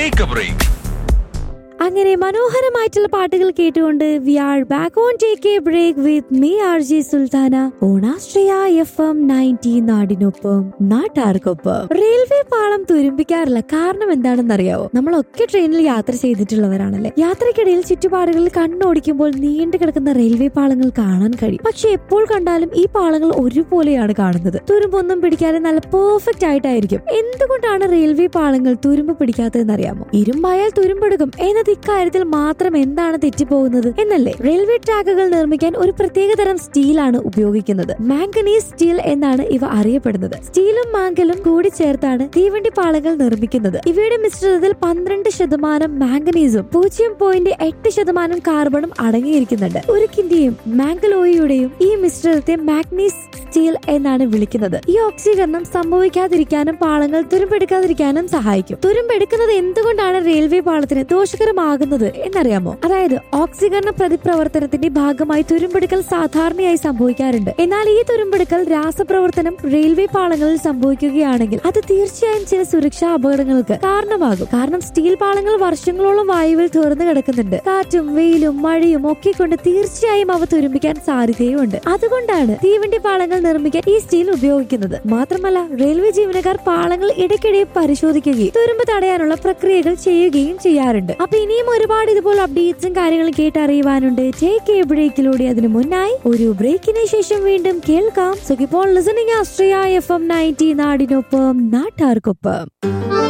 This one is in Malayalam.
ടേക്ക് എ ബ്രേക്ക് അങ്ങനെ മനോഹരമായിട്ടുള്ള പാട്ടുകൾ കേട്ടുകൊണ്ട് we are back on take a break with me R G Sultana ഓണാശ്രയ എഫ് എം നയൻറ്റി നാടിനൊപ്പം നാട്ടാർക്കൊപ്പം റെയിൽവേ പാളം തുരുമ്പിക്കാറില്ല കാരണം എന്താണെന്ന് അറിയാവോ നമ്മളൊക്കെ ട്രെയിനിൽ യാത്ര ചെയ്തിട്ടുള്ളവരാണല്ലേ യാത്രക്കിടയിൽ ചുറ്റുപാടുകളിൽ കണ്ണോടിക്കുമ്പോൾ നീണ്ടു കിടക്കുന്ന റെയിൽവേ പാളങ്ങൾ കാണാൻ കഴിയും പക്ഷെ എപ്പോൾ കണ്ടാലും ഈ പാളങ്ങൾ ഒരുപോലെയാണ് കാണുന്നത് തുരുമ്പൊന്നും പിടിക്കാതെ നല്ല പെർഫെക്റ്റ് ആയിട്ടായിരിക്കും എന്തുകൊണ്ടാണ് റെയിൽവേ പാളങ്ങൾ തുരുമ്പ് പിടിക്കാത്തതെന്ന് അറിയാമോ ഇരുമ്പായാൽ തുരുമ്പെടുക്കും എന്നത് ഇക്കാര്യത്തിൽ മാത്രം എന്താണ് തെറ്റിപ്പോകുന്നത് എന്നല്ലേ റെയിൽവേ ട്രാക്കുകൾ നിർമ്മിക്കാൻ ഒരു പ്രത്യേക തരം സ്റ്റീലാണ് ഉപയോഗിക്കുന്നത് മാംഗനീസ് സ്റ്റീൽ എന്നാണ് ഇവ അറിയപ്പെടുന്നത് സ്റ്റീലും മാംഗലും കൂടി ചേർത്താണ് തീവണ്ടി പാളങ്ങൾ നിർമ്മിക്കുന്നത് ഇവയുടെ മിശ്രിതത്തിൽ പന്ത്രണ്ട് ശതമാനം മാംഗനീസും പൂജ്യം പോയിന്റ് എട്ട് ശതമാനം കാർബണും അടങ്ങിയിരിക്കുന്നുണ്ട് ഉരുക്കിന്റെയും മാംഗലോയിയുടെയും ഈ മിശ്രിതത്തെ മാഗ്നീസ് സ്റ്റീൽ എന്നാണ് വിളിക്കുന്നത് ഈ ഓക്സീകരണം സംഭവിക്കാതിരിക്കാനും പാളങ്ങൾ തുരുമ്പെടുക്കാതിരിക്കാനും സഹായിക്കും തുരുമ്പെടുക്കുന്നത് എന്തുകൊണ്ടാണ് റെയിൽവേ പാളത്തിന് ദോഷകരമാകുന്നത് എന്നറിയാമോ അതായത് ഓക്സീകരണ പ്രതിപ്രവർത്തനത്തിന്റെ ഭാഗമായി തുരുമ്പെടുക്കൽ സാധാരണയായി സംഭവിക്കാറുണ്ട് എന്നാൽ ഈ തുരുമ്പെടുക്കൽ രാസപ്രവർത്തനം റെയിൽവേ പാളങ്ങളിൽ സംഭവിക്കുകയാണെങ്കിൽ അത് തീർച്ചയായും ചില സുരക്ഷാ അപകടങ്ങൾക്ക് കാരണമാകും കാരണം സ്റ്റീൽ പാളങ്ങൾ വർഷങ്ങളോളം വായുവിൽ തുറന്നു കിടക്കുന്നുണ്ട് കാറ്റും വെയിലും മഴയും ഒക്കെ കൊണ്ട് തീർച്ചയായും അവ തുരുമ്പിക്കാൻ സാധ്യതയുമുണ്ട് അതുകൊണ്ടാണ് തീവണ്ടി പാളങ്ങൾ നിർമ്മിക്കാൻ ഈ സ്റ്റീൽ ഉപയോഗിക്കുന്നത് മാത്രമല്ല റെയിൽവേ ജീവനക്കാർ പാളങ്ങൾ ഇടയ്ക്കിടെ പരിശോധിക്കുകയും തുരുമ്പ് തടയാനുള്ള പ്രക്രിയകൾ ചെയ്യുകയും ചെയ്യാറുണ്ട് അപ്പൊ ഇനിയും ഒരുപാട് ഇതുപോലെ അപ്ഡേറ്റ്സും കാര്യങ്ങളും കേട്ടറിയുവാനുണ്ട് ടേക്ക് എ ബ്രേക്കിലൂടെ അതിനു മുന്നായി ഒരു ബ്രേക്കിന് ശേഷം വീണ്ടും കേൾക്കാം സോ ഇപ്പോൾ ലിസണിംഗ് ആസ്ട്രിയ എഫ് എം നയൻറ്റി നാടിനൊപ്പം നാട്ടാർക്കൊപ്പം